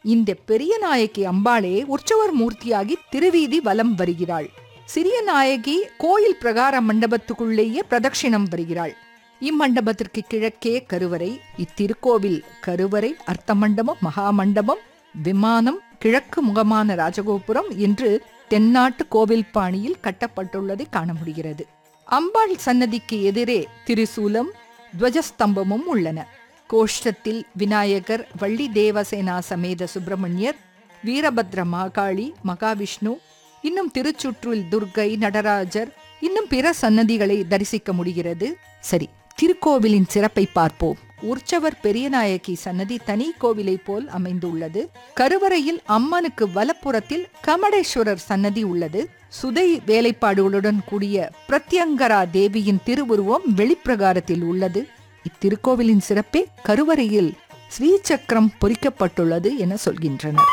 இந்த பெரிய நாயகி அம்பாளே உற்சவர் மூர்த்தியாகி திருவீதி வலம் வருகிறாள் சிறிய நாயகி கோயில் பிரகார மண்டபத்துக்குள்ளேயே பிரதட்சிணம் வருகிறாள் இம்மண்டபத்திற்கு கிழக்கே கருவறை இத்திருக்கோவில் கருவறை அர்த்த மண்டபம் மகா மண்டபம் விமானம் கிழக்கு முகமான ராஜகோபுரம் என்று தென்னாட்டு கோவில் பாணியில் கட்டப்பட்டுள்ளதை காண முடிகிறது அம்பாள் சன்னதிக்கு எதிரே திரிசூலம் துவஜஸ்தம்பமும் உள்ளன கோஷ்டத்தில் விநாயகர் வள்ளி தேவசேனா சமேத சுப்பிரமணியர் வீரபத்ர மாகாளி மகாவிஷ்ணு இன்னும் திருச்சுற்றில் துர்க்கை நடராஜர் இன்னும் பிற சன்னதிகளை தரிசிக்க முடிகிறது சரி திருக்கோவிலின் சிறப்பை பார்ப்போம் உற்சவர் பெரியநாயகி சன்னதி தனி கோவிலை போல் அமைந்துள்ளது கருவறையில் அம்மனுக்கு வலப்புறத்தில் கமடேஸ்வரர் சன்னதி உள்ளது சுதை வேலைப்பாடுகளுடன் கூடிய பிரத்யங்கரா தேவியின் திருவுருவம் வெளிப்பிரகாரத்தில் உள்ளது இத்திருக்கோவிலின் சிறப்பே கருவறையில் ஸ்ரீசக்கரம் பொறிக்கப்பட்டுள்ளது என சொல்கின்றனர்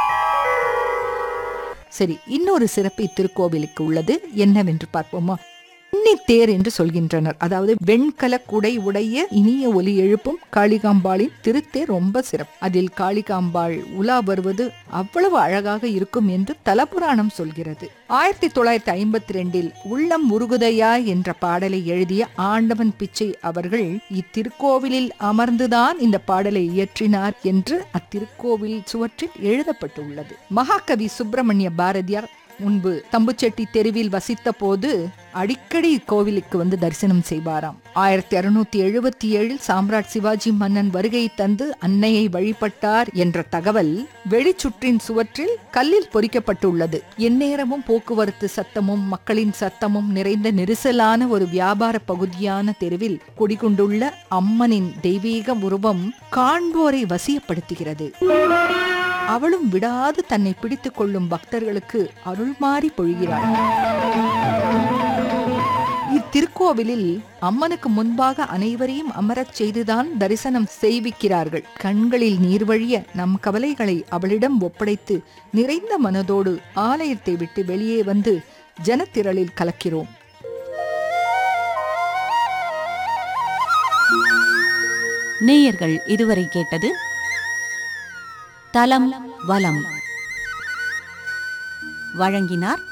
சரி இன்னொரு சிறப்பு இத்திருக்கோவிலுக்கு உள்ளது என்னவென்று பார்ப்போமா தேர் என்று சொல்கின்றனர் அதாவது வெண்கல குடை உடைய இனிய ஒலி எழுப்பும் காளிகாம்பாளின் திருத்தேர் ரொம்ப சிறப்பு அதில் காளிகாம்பாள் உலா வருவது அவ்வளவு அழகாக இருக்கும் என்று தலபுராணம் சொல்கிறது ஆயிரத்தி தொள்ளாயிரத்தி ஐம்பத்தி ரெண்டில் உள்ளம் உருகுதையா என்ற பாடலை எழுதிய ஆண்டவன் பிச்சை அவர்கள் இத்திருக்கோவிலில் அமர்ந்துதான் இந்த பாடலை இயற்றினார் என்று அத்திருக்கோவில் சுவற்றில் எழுதப்பட்டுள்ளது மகாகவி சுப்பிரமணிய பாரதியார் முன்பு தம்புச்செட்டி தெருவில் வசித்த போது அடிக்கடி கோவிலுக்கு வந்து தரிசனம் செய்வாராம் ஆயிரத்தி அறுநூத்தி எழுபத்தி ஏழில் சாம்ராட் சிவாஜி மன்னன் வருகை தந்து அன்னையை வழிபட்டார் என்ற தகவல் வெளிச்சுற்றின் சுவற்றில் கல்லில் பொறிக்கப்பட்டுள்ளது எந்நேரமும் போக்குவரத்து சத்தமும் மக்களின் சத்தமும் நிறைந்த நெரிசலான ஒரு வியாபார பகுதியான தெருவில் குடிகொண்டுள்ள அம்மனின் தெய்வீக உருவம் காண்போரை வசியப்படுத்துகிறது அவளும் விடாது தன்னை பிடித்துக் கொள்ளும் பக்தர்களுக்கு அருள்மாறி பொழிகிறாள் இத்திருக்கோவிலில் அம்மனுக்கு முன்பாக அனைவரையும் அமரச் செய்துதான் தரிசனம் செய்விக்கிறார்கள் கண்களில் நீர் வழிய நம் கவலைகளை அவளிடம் ஒப்படைத்து நிறைந்த மனதோடு ஆலயத்தை விட்டு வெளியே வந்து ஜனத்திரளில் கலக்கிறோம் நேயர்கள் இதுவரை கேட்டது தலம் வலம் வழங்கினார்